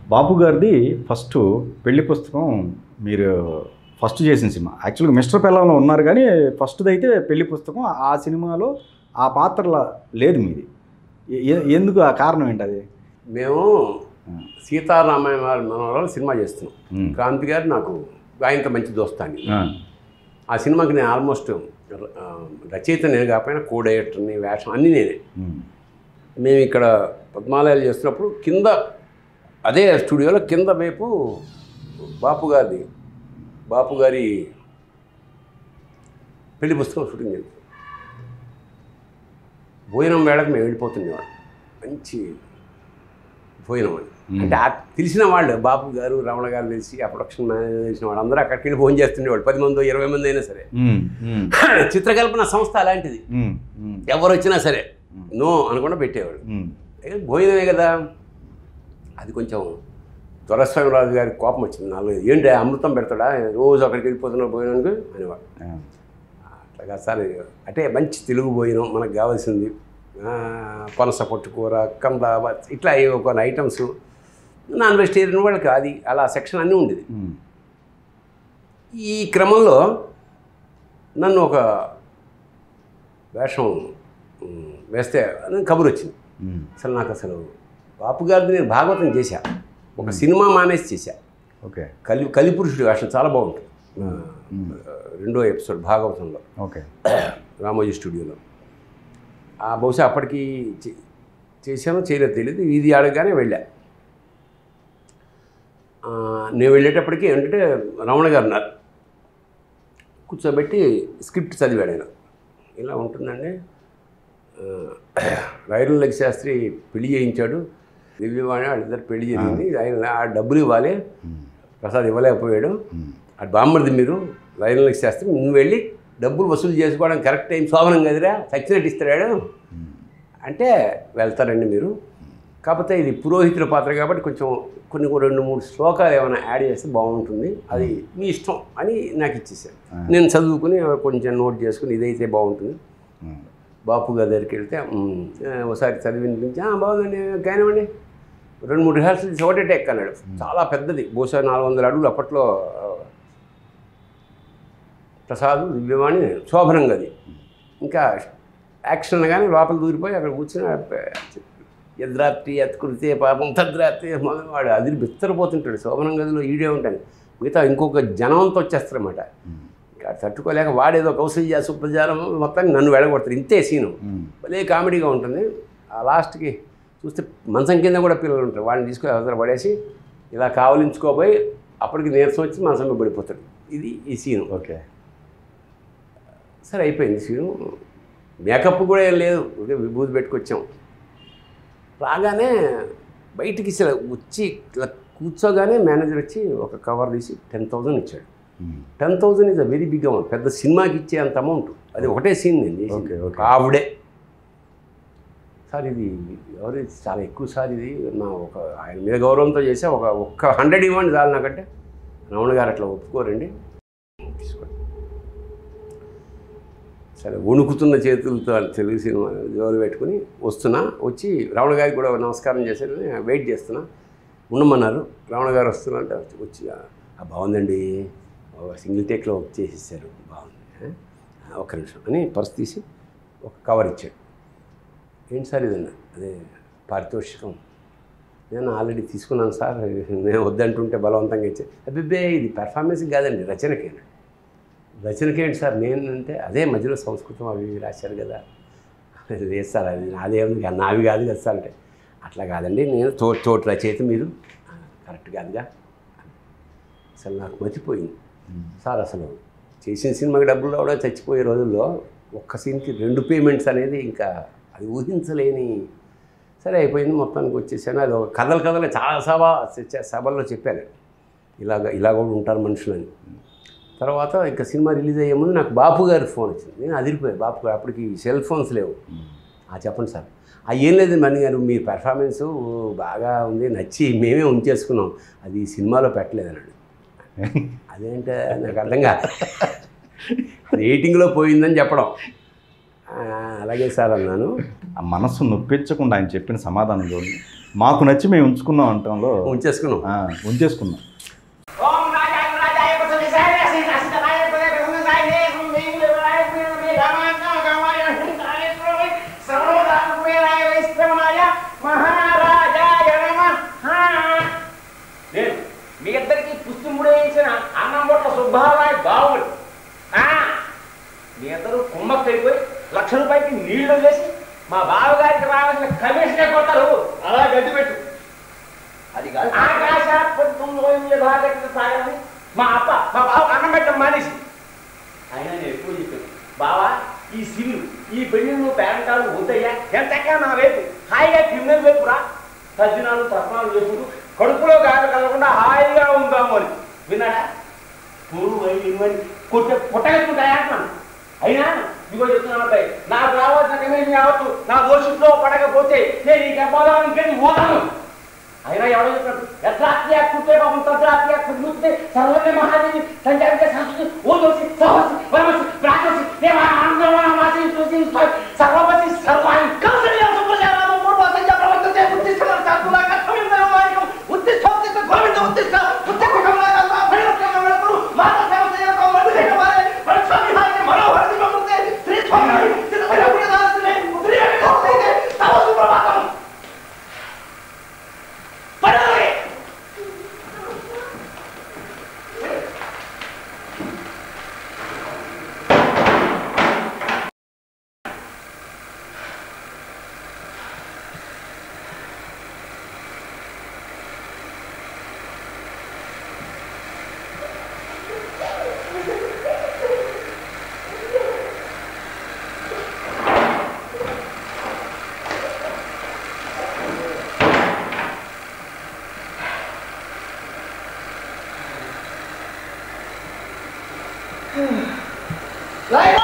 బాపు గారిది ఫస్ట్ పెళ్లి పుస్తకం మీరు ఫస్ట్ చేసిన సినిమా యాక్చువల్గా మిస్టర్ పెళ్ళంలో ఉన్నారు కానీ ఫస్ట్ది అయితే పెళ్లి పుస్తకం ఆ సినిమాలో ఆ పాత్రల లేదు మీది ఎ- ఎ- ఎందుకు ఆ కారణం ఏంటి అది మేము సీతారామాయణ మనవరాలు సినిమా చేస్తున్నాం ఉమ్. క్రాంతి గారు నాకు ఆయనతో మంచి దోస్తాన్ని ఆ, ఆ సినిమాకి నేను ఆల్మోస్ట్ ఆ, రచయిత నేను కాకపోయినా కో డైరెక్టర్ని వేషం అన్నీ నేనే ఉమ్. మేము ఇక్కడ పద్మాలయాలు చేస్తున్నప్పుడు కింద అదే స్టూడియోలో కింద వైపు బాపు గారిది బాపు గారి పెళ్లి పుస్తకం షూటింగ్ చేస్తాం భోజనం వేళకు మేము వెళ్ళిపోతుండేవాళ్ళం మంచి భోజనం అని మ్మ్. అంటే ఆ తెలిసిన వాళ్ళు బాపు గారు రమణ గారు తెలిసి ఆ ప్రొడక్షన్ మేనేజర్ తెలిసిన వాళ్ళు అందరూ అక్కడికి వెళ్ళి భోజనం చేస్తుండేవాళ్ళు పది మంది ఇరవై మంది అయినా సరే ఉమ్, ఉమ్, చిత్రకల్పన సంస్థ అలాంటిది ఉమ్, ఉమ్, ఎవరు వచ్చినా సరే నో అనకుండా పెట్టేవాడు ఉమ్. ఏ, భోజనమే కదా అది కొంచెం దొరస్వామిరాజు గారికి కోపం వచ్చింది నాలుగు ఏంటి అమృతం పెడతాడా రోజు అక్కడికి వెళ్ళిపోతున్నాడు భోజనానికి అనేవాడు ఆ, అట్లాగా సార్ అంటే మంచి తెలుగు భోజనం మనకు కావాల్సింది ఆ, పనస పట్టుకూర కంద ఇట్లా ఏవో కొన్ని ఐటమ్స్ నాన్ వెజిటేరియన్ వాళ్ళకి అది అలా సెక్షన్ అన్నీ ఉండేది ఉమ్, ఈ క్రమంలో నన్ను ఒక వేషం ఉమ్, వేస్తే అని కబురు వచ్చింది ఉమ్. అసలు నాకు అసలు బాపు గారిది నేను భాగవతం చేశా ఒక సినిమా మానేసి చేశా ఓకే కలి కలిపురుషుడి వేషం చాలా బాగుంటుంది ఆ, రెండో ఎపిసోడ్ భాగవతంలో ఓకే రామోజీ స్టూడియోలో ఆ బహుశా అప్పటికి చే- చేశానో చేయలేదో తెలియదు ఇది అడగగానే వెళ్ళా ఆ, నేను వెళ్ళేటప్పటికి ఏంటంటే రమణ గారు ఉన్నారు కూర్చోబెట్టి స్క్రిప్ట్ చదివాడు ఆయన ఇలా ఉంటుందండి రైలు శాస్త్రి పెళ్లి చేయించాడు దివ్యవాణి వాళ్ళిద్దరు పెళ్లి జరిగింది ఆయన ఆ డబ్బులు ఇవ్వాలి ప్రసాద్ ఇవ్వలేకపోయాడు ఉమ్, అటు బామ్మడిది మీరు రైలు శాస్త్రి నువ్వు వెళ్ళి డబ్బులు వసూలు చేసుకోవడం కరెక్ట్ టైం శోభనం కదిరా సచ్చినట్టు ఇస్తాడు అంటే వెళ్తారండి మీరు కాకపోతే ఇది పురోహితుల పాత్ర కాబట్టి కొంచెం కొన్ని కొన్ని రెండు మూడు శ్లోకాలు ఏమైనా యాడ్ చేస్తే బాగుంటుంది అది మీ ఇష్టం అని నాకు ఇచ్చేసారు నేను చదువుకుని కొంచెం నోట్ చేసుకుని ఇదైతే బాగుంటుంది ఉమ్, బాపు గారి దగ్గరికి వెళ్తే "మ్మ్, ఆ, ఒకసారి చదివి వినిపించి "ఆ, బాగుందండి కానివ్వండి రెండు మూడు రిహార్సల్ చేసి ఒకటే టెక్ అన్నాడు చాలా పెద్దది బహుశా నాలుగు వందల అడుగులు అప్పట్లో ఆ, ప్రసాద్ దివ్యవాణి శోభనంగా అది ఇంకా యాక్షన్ కానీ లోపల దూరిపోయి అక్కడ కూర్చుని యద్రాత్రి ఎత్తుకుడితే పాపం తద్రాత్రి వాడు అది బిత్తరపోతుంటాడు శోభనం గదిలో ఈడే ఉంటాడు మిగతా ఇంకొక జనంతో వచ్చేస్తారన్నమాట ఉమ్, ఇంకా తట్టుకోలేక వాడేదో కౌశల్య సుప్రచారం మొత్తానికి నన్ను వెళ్ళగొడతారు ఇంతే సీను ఉమ్, భలే కామెడీగా ఉంటుంది ఆ లాస్ట్కి చూస్తే మంచం కింద కూడా పిల్లలు ఉంటారు వాళ్ళని తీసుకొని అవతల పడేసి ఇలా కావలించుకోపోయి అప్పటికి నీరసం వచ్చి మంచం మీద పడిపోతాడు ఇది ఈ సీను ఓకే సరే అయిపోయింది సీను మేకప్ కూడా ఏం లేదు ఊరికే విభూతి పెట్టుకొచ్చాం రాగానే బయటికి అసలు వచ్చి ఇలా కూర్చోగానే మేనేజర్ వచ్చి ఒక కవర్ తీసి టెన్ థౌజండ్ ఇచ్చాడు um, ten thousand is a very big amount పెద్ద సినిమాకి ఇచ్చే అంత అమౌంట్ అది ఒకటే సీన్ నేను చేసింది. Okay, okay. ఆవిడే సార్ ఇది ఎవరు ఇది చాలా ఎక్కువ సార్ ఇది నా ఒక ఆయన మీద గౌరవంతో చేసా ఒక ఒక్క హండ్రెడ్ ఇవ్వండి చాలు నాకంటే రమణ గారు అట్లా ఒప్పుకోరండి తీసుకోండి సరే వణుకుతున్న చేతులతో ఆ తెలుగు సినిమా జోలు పెట్టుకుని వస్తున్నా వచ్చి రమణ గారికి కూడా నమస్కారం చేశారు వెయిట్ చేస్తున్నా ఉండమన్నారు రమణ గారు వస్తున్నా అంటే వచ్చి "ఆ, బాగుందండి ఒక సింగిల్ టేక్లో చేసేసారు బాగుంది "ఆ, ఒక్క నిమిషం అని పర్స్ తీసి ఒక కవర్ ఇచ్చాడు ఏంటి సార్ ఇదన్నా అదే పారితోషికం నేను ఆల్రెడీ తీసుకున్నాను సార్ నేను వద్దంటుంటే బలవంతంగా ఇచ్చాను అబ్బిబ్బే ఇది పెర్ఫార్మెన్స్ కాదండి రచనకే రచనకి ఏంటి సార్ నేను అంటే అదే మధ్యలో సంస్కృతం అవి ఇవి రాశారు కదా లేదు సార్ అది నాదే ఉంది కదా, నావి కాదు కదా సార్ అంటే అట్లా కాదండి నేను తో తోటి రచయిత మీరు "ఆ, కరెక్ట్ కాదుగా అసలు నాకు మర్చిపోయింది సార్ అసలు చేసిన సినిమాకి డబ్బులు రావడం చచ్చిపోయే రోజుల్లో ఒక్క సీన్కి రెండు పేమెంట్స్ అనేది ఇంకా అది ఊహించలేని సరే అయిపోయింది మొత్తానికి వచ్చేసాను అది ఒక కథలు కథలు చాలా సభ సభల్లో చెప్పాను ఇలాగ ఇలా కూడా ఉంటారు మనుషులని తర్వాత ఇంకా సినిమా రిలీజ్ అయ్యే ముందు నాకు బాపు గారి ఫోన్ వచ్చింది నేను అదిరిపోయాను బాపు గారు అప్పటికి సెల్ ఫోన్స్ లేవు ఆ చెప్పండి సార్ ఆ ఏం లేదు మణి గారు మీ పెర్ఫార్మెన్స్ బాగా ఉంది నచ్చి మేమే ఉంచేసుకున్నాం అది సినిమాలో పెట్టలేదు అన్నాడు అదేంటే నాకు అర్థం కాదు అది ఎయిటింగ్లో పోయిందని చెప్పడం "ఆ, అలాగే సార్ అన్నాను ఆ మనస్సు నొప్పించకుండా ఆయన చెప్పిన సమాధానం చూడండి మాకు నచ్చి మేము ఉంచుకున్నాం అంటంలో ఉంచేసుకున్నాం ఆ, ఉంచేసుకున్నాం ఓం రాజాయ రాజాయ కుసలిసాయ సీత సీతాయ కుదే కుసలిసాయ నే సుందీయ రాయ కుదే రామాయ గమాయ హితాయ శ్రోవై సర్వదాన కుబేరాయ వైశ్రవణాయ మహారాజాయ నమః నేను మీ ఇద్దరికి పుస్తుముడు వేయించిన అన్నం బొట్ల సుబ్బారాయ బావుడు ఆ, మీ ఇద్దరు కుమ్మక్కైపోయి లక్ష రూపాయలకి నీళ్లు వేసి మా బావగారికి రావాల్సిన కమిషన్ కొట్టారు అలా గడ్డి పెట్టు అది కాదు ఆకాశాత్మకంలో యథాగత సాగని మా అప్ప మా బావ అన్నం పెట్టడం మానేసి ఆయన నేను ఎప్పుడు చెప్పాను బావా ఈ సివిలు ఈ పెళ్లిళ్ళు పేరంటాలు వద్దయ్యా ఎంతగా నా వైపు హాయిగా క్రిమినల్ వైపు రా తద్దినాలు తప్పనాలు చేసుకుంటూ కడుపులో గాలి కలగకుండా హాయిగా ఉందాము అని విన్నాడా పూలు అవి ఇవన్నీ కొట్టే పుట్టగట్టుకుంటాయా అంటున్నాను అయినా ఇదిగో చెప్తున్నాను అబ్బాయి నాకు రావాల్సిన కమిషన్ కావచ్చు నా ఓషిప్లో పడకపోతే నేను ఈ గర్భాలను ఇంకేది పోతాను అయినా ఎవడో చెప్పాడు యథాత్య కుట్టే పాపం తద్రాత్య కుట్టే సర్వమే మహాదేవి సంచారిక సంస్కృతి ఓదోసి సహసి వరమసి ప్రాచసి దేవ ఆనందవాసి స్తుతి సర్వపతి సర్వాణి కౌసల్య సుప్రజారామ పూర్వ సంజ ప్రవర్తతే ఉత్తిష్ట చాతులా కథమింద వారికం ఉత్తిష్ట ఉత్తిష్ట గోవింద ఉత్తిష్ట ఉత్తిష్ట కమలాయ అల్లాహ్ భైరవ కమలకుడు మాత సేవ చేయక మధురే కమారే పరస్వామి హాయ మనోహర దివముతే శ్రీ స్వామి చిత్తపర పుణ్యదాసనే ఉద్రియ వికోసైతే తవ సుప్రభాతం పడాలి లైన్